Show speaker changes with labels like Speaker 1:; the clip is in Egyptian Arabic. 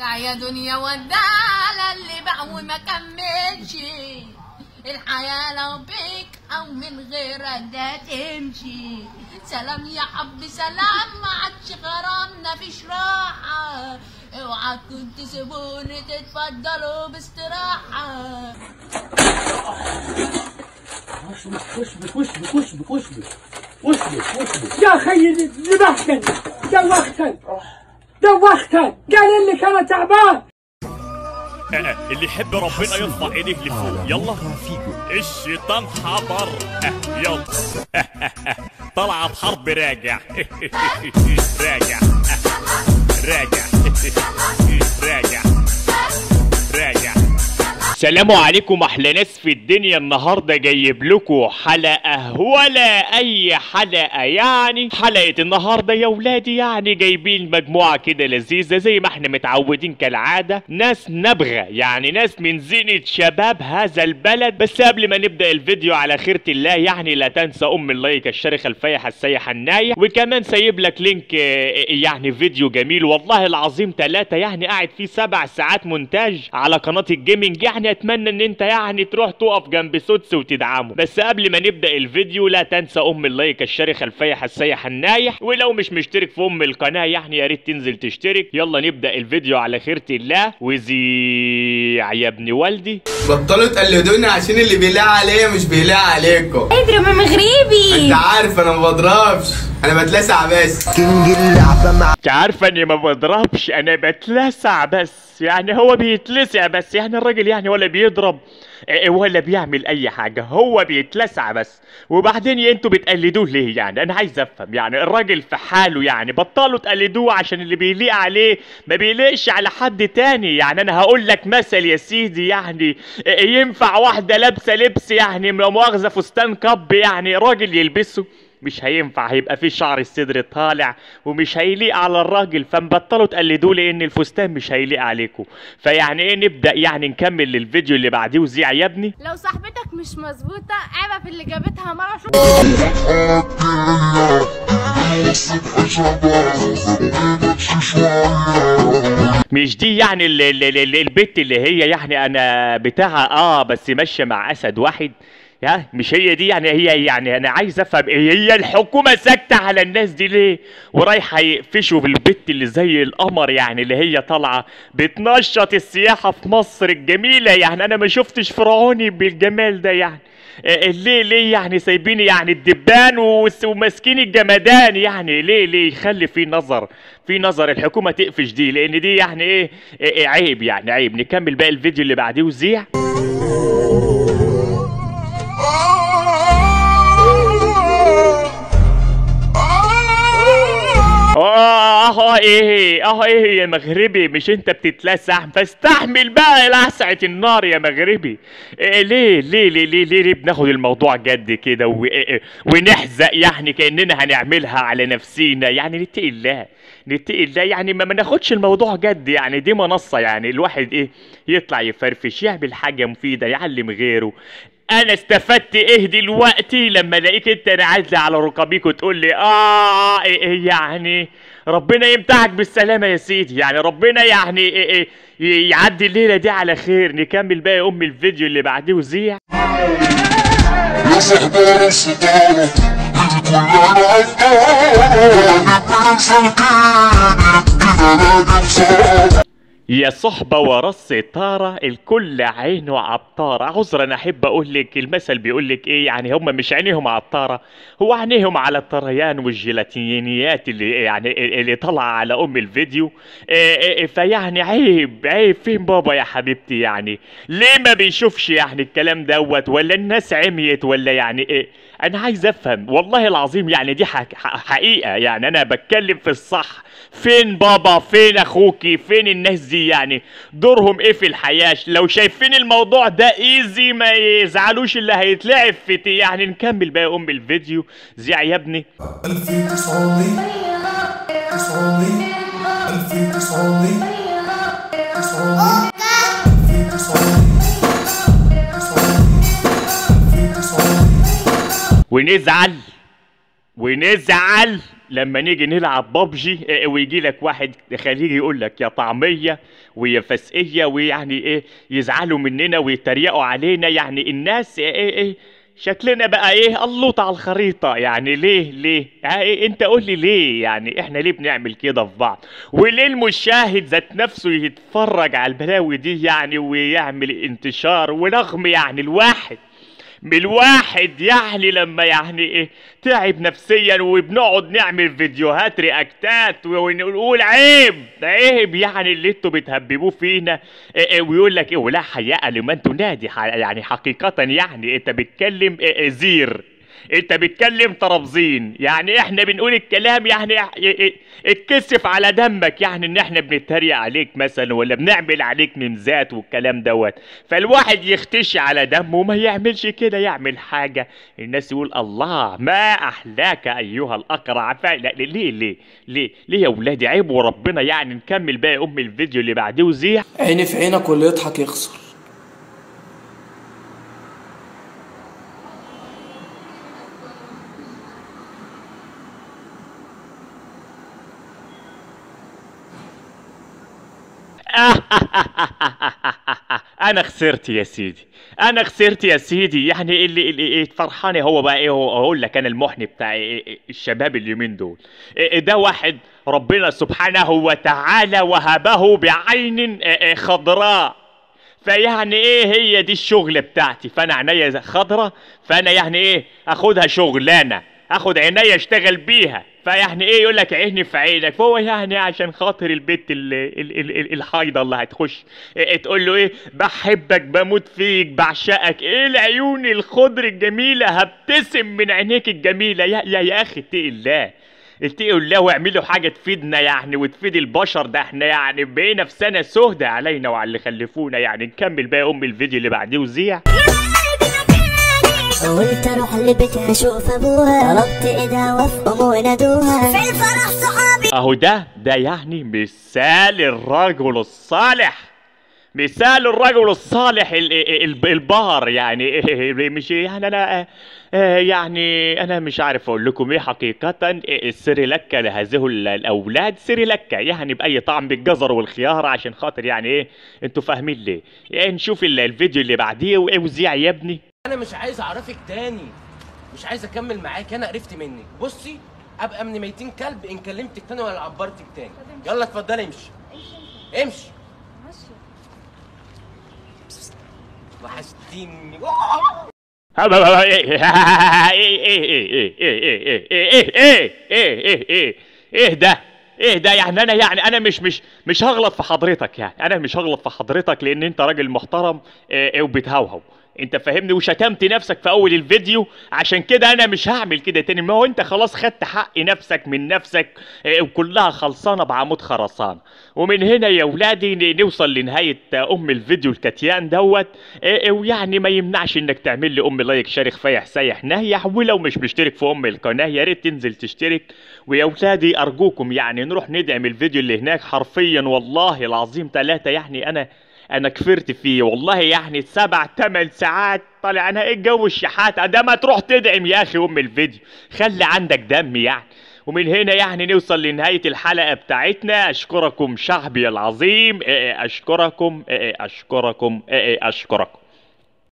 Speaker 1: يا دنيا ودالة اللي باع وما كملش الحياة لو بيك أو من غيرها ده تمشي سلام يا حبي سلام ما عادش غرامنا فيش راحة اوعى كنت تسيبوني تتفضلوا باستراحة
Speaker 2: وش بك وش بك وش بك وش بك وش بك وش بك وش بك
Speaker 3: يا خيي ذبحتني دوختني دوختني قال لك انا تعبان
Speaker 4: آه، اللي يحب ربنا يرفع ايديه لفوق يلا الشيطان حضر آه، يلا طلعت حرب راجع راجع راجع راجع راجع سلام عليكم احلى ناس في الدنيا النهارده جايب لكم حلقه ولا اي حلقه يعني حلقه النهارده يا ولادي يعني جايبين مجموعه كده لذيذه زي ما احنا متعودين كالعاده ناس نبغه يعني ناس من زينه شباب هذا البلد بس قبل ما نبدا الفيديو على خيره الله يعني لا تنسى ام اللايك الشرخه الفايحه السيحه النايه وكمان سايب لك لينك آه، يعني فيديو جميل والله العظيم ثلاثة يعني قاعد فيه سبع ساعات مونتاج على قناة الجيمنج يعني اتمنى ان انت يعني تروح تقف جنب سوتس وتدعمه بس قبل ما نبدأ الفيديو لا تنسى ام اللايك الشرخة الفايحة السيحة النايح ولو مش مشترك في ام القناة يعني يا ريت تنزل تشترك يلا نبدأ الفيديو على خيرة الله وزيع يا ابن والدي
Speaker 5: بطلوا تقلدوني عشان اللي بيلاقي عليا مش بيلاقي عليكم
Speaker 6: اضرب يا مغربي
Speaker 5: انت عارف انا ما بضربش انا بتلسع بس
Speaker 4: انت عارفه اني ما بضربش انا بتلسع بس يعني هو بيتلسع بس يعني الراجل يعني ولا بيضرب اه، ولا بيعمل اي حاجه هو بيتلسع بس وبعدين انتوا بتقلدوه ليه يعني انا عايز افهم يعني الراجل في حاله يعني بطلوا تقلدوه عشان اللي بيليق عليه ما بيليقش على حد تاني يعني انا هقول لك مثل يا سيدي يعني اه، ينفع واحده لابسه لبس يعني لا مؤاخذه فستان كب يعني راجل يلبسه مش هينفع هيبقى فيه شعر الصدر طالع ومش هيليق على الراجل فمبطلوا تقلدوه لان الفستان مش هيليق عليكم فيعني ايه نبدا يعني نكمل للفيديو اللي بعديه وزيع يا ابني
Speaker 6: لو صاحبتك مش مظبوطه عيبها في اللي جابتها مره
Speaker 4: مش دي يعني ال- ال- ال- ال- البت اللي هي يعني انا بتاعها اه بس ماشيه مع اسد واحد يا مش هي دي يعني هي يعني انا عايز افهم إيه هي الحكومه ساكته على الناس دي ليه ورايحه يقفشوا بالبت اللي زي القمر يعني اللي هي طالعه بتنشط السياحه في مصر الجميله يعني انا ما شفتش فرعوني بالجمال ده يعني آه، ليه ليه يعني سايبين يعني الدبان وس- وماسكين الجمدان يعني ليه ليه يخلي في نظر في نظر الحكومه تقفش دي لان دي يعني ايه, إيه, إيه عيب يعني عيب نكمل بقى الفيديو اللي بعديه وزيع اه اه ايه اه ايه يا مغربي مش انت بتتلسع فاستحمل بقى لسعة النار يا مغربي إيه ليه ليه ليه ليه ليه, ليه بناخد الموضوع جد كده و- إيه- إيه، ونحزق يعني كاننا هنعملها على نفسينا يعني نتقي الله نتقي الله يعني ما ما ناخدش الموضوع جد يعني دي منصة يعني الواحد ايه يطلع يفرفش يعمل حاجة مفيدة يعلم غيره انا استفدت ايه دلوقتي لما الاقيك انت نازله على ركابيك وتقول لي اه إيه إيه يعني ربنا يمتعك بالسلامه يا سيدي يعني ربنا يعني إيه إيه يعدي الليله دي على خير نكمل بقى يا ام الفيديو اللي بعديه وزيع
Speaker 7: يا صحبة الستارة الكل عطارة نبقى مساكين كده راجل صار
Speaker 4: يا صحبة ورا الستارة الكل عينه عطارة عذرا أحب أقول لك المثل بيقول لك إيه يعني هم مش عينيهم عطارة هو عينيهم على الطريان والجيلاتينيات اللي يعني اللي طالعة على أم الفيديو إيه إيه فيعني عيب عيب فين بابا يا حبيبتي يعني ليه ما بيشوفش يعني الكلام دوت ولا الناس عميت ولا يعني إيه أنا عايز أفهم والله العظيم يعني دي حق حقيقة يعني أنا بتكلم في الصح فين بابا فين اخوكي فين الناس دي يعني دورهم ايه في الحياة لو شايفين الموضوع ده ايزي ما يزعلوش اللي هيتلعب في تي- يعني نكمل بقى يا ام الفيديو زيع يا ابني
Speaker 7: ألفي تسعمية تسعمية ألفي تسعمية تسعمية ألفي تسعمية تسعمية ألفي تسعمية
Speaker 4: ونزعل ونزعل لما نيجي نلعب بابجي إيه، ويجي لك واحد خليجي يقول لك يا طعميه ويا فسقيه ويعني ايه يزعلوا مننا ويتريقوا علينا يعني الناس ايه ايه, إيه شكلنا بقى ايه اللوط على الخريطه يعني ليه ليه ها إيه انت قول لي ليه يعني احنا ليه بنعمل كده في بعض وليه المشاهد ذات نفسه يتفرج على البلاوي دي يعني ويعمل انتشار ورغم يعني الواحد من الواحد يعني لما يعني ايه تعب نفسيا وبنقعد نعمل فيديوهات رياكتات ونقول عيب عيب يعني اللي انتوا بتهببوه فينا إيه إيه ويقول لك ايه ولا حياء لمن تنادي ح- يعني حقيقة يعني انت بتكلم إيه إيه زير انت بتكلم طرابزين يعني احنا بنقول الكلام يعني اه- اه- اتكسف على دمك يعني ان احنا بنتريق عليك مثلا ولا بنعمل عليك ميمزات والكلام دوت فالواحد يختشي على دمه وما يعملش كده يعمل حاجة الناس يقول الله ما احلاك ايها الاقرع فلا ليه ليه ليه ليه يا ولادي عيب وربنا يعني نكمل بقى ام الفيديو اللي بعديه وزيع
Speaker 8: عيني في عينك واللي يضحك يخسر
Speaker 4: انا خسرت يا سيدي انا خسرت يا سيدي يعني اللي, اللي إيه فرحان هو بقى ايه هو اقول لك انا المحن بتاع إيه إيه الشباب اليومين دول إيه ده واحد ربنا سبحانه وتعالى وهبه بعين إيه إيه خضراء فيعني ايه هي دي الشغل بتاعتي فانا عينيا خضرة فانا يعني ايه اخدها شغلانه اخد عينيا اشتغل بيها فيعني ايه يقول لك عيني في عينك فهو يعني عشان خاطر البت ال- ال- ال- ال- الحايضه اللي هتخش إيه تقول له ايه بحبك بموت فيك بعشقك ايه العيون الخضر الجميله هبتسم من عينيك الجميله يا يا, يا اخي اتقي الله اتقوا الله واعملوا حاجة تفيدنا يعني وتفيد البشر ده احنا يعني بقينا في سنة سهدة علينا وعلى اللي خلفونا يعني نكمل بقى ام الفيديو اللي بعديه وزيع
Speaker 9: قلت اروح لبيتها اشوف ابوها طلبت ايدها وافقوا ونادوها في الفرح صحابي
Speaker 4: اهو ده ده يعني مثال الرجل الصالح مثال الرجل الصالح ال- ال- البار يعني مش يعني انا آه، يعني انا مش عارف اقول لكم ايه حقيقة آه، سريلكا لهذه ال- الاولاد سريلكا يعني باي طعم بالجزر والخيار عشان خاطر يعني ايه انتوا فاهمين ليه يعني نشوف ال- الفيديو اللي بعديه وايه وزيع يا ابني
Speaker 10: انا مش عايز اعرفك تاني مش عايز اكمل معاك انا قرفت منك بصي ابقى من ميتين كلب ان كلمتك تاني ولا عبرتك تاني يلا اتفضلي امشي امشي وحشتيني
Speaker 4: ايه ده ايه ده يعني انا يعني انا مش مش مش هغلط في حضرتك يعني انا مش هغلط في حضرتك لان انت راجل محترم إيه، إيه، وبتهوهو انت فاهمني وشتمت نفسك في اول الفيديو عشان كده انا مش هعمل كده تاني ما هو انت خلاص خدت حق نفسك من نفسك إيه، وكلها خلصانه بعمود خرسانه ومن هنا يا ولادي ن- نوصل لنهايه ام الفيديو الكتيان دوت إيه، إيه، ويعني ما يمنعش انك تعمل لي ام لايك شارك فايح سايح نهيح ولو مش مشترك في ام القناه يا ريت تنزل تشترك ويا ولادي ارجوكم يعني نروح ندعم الفيديو اللي هناك حرفيا والله العظيم ثلاثة يعني انا انا كفرت فيه والله يعني سبع ثمان ساعات طالع انا ايه جو الشحات ده ما تروح تدعم يا اخي ام الفيديو خلي عندك دم يعني ومن هنا يعني نوصل لنهاية الحلقة بتاعتنا أشكركم شعبي العظيم إيه إيه أشكركم إيه إيه أشكركم إيه إيه أشكركم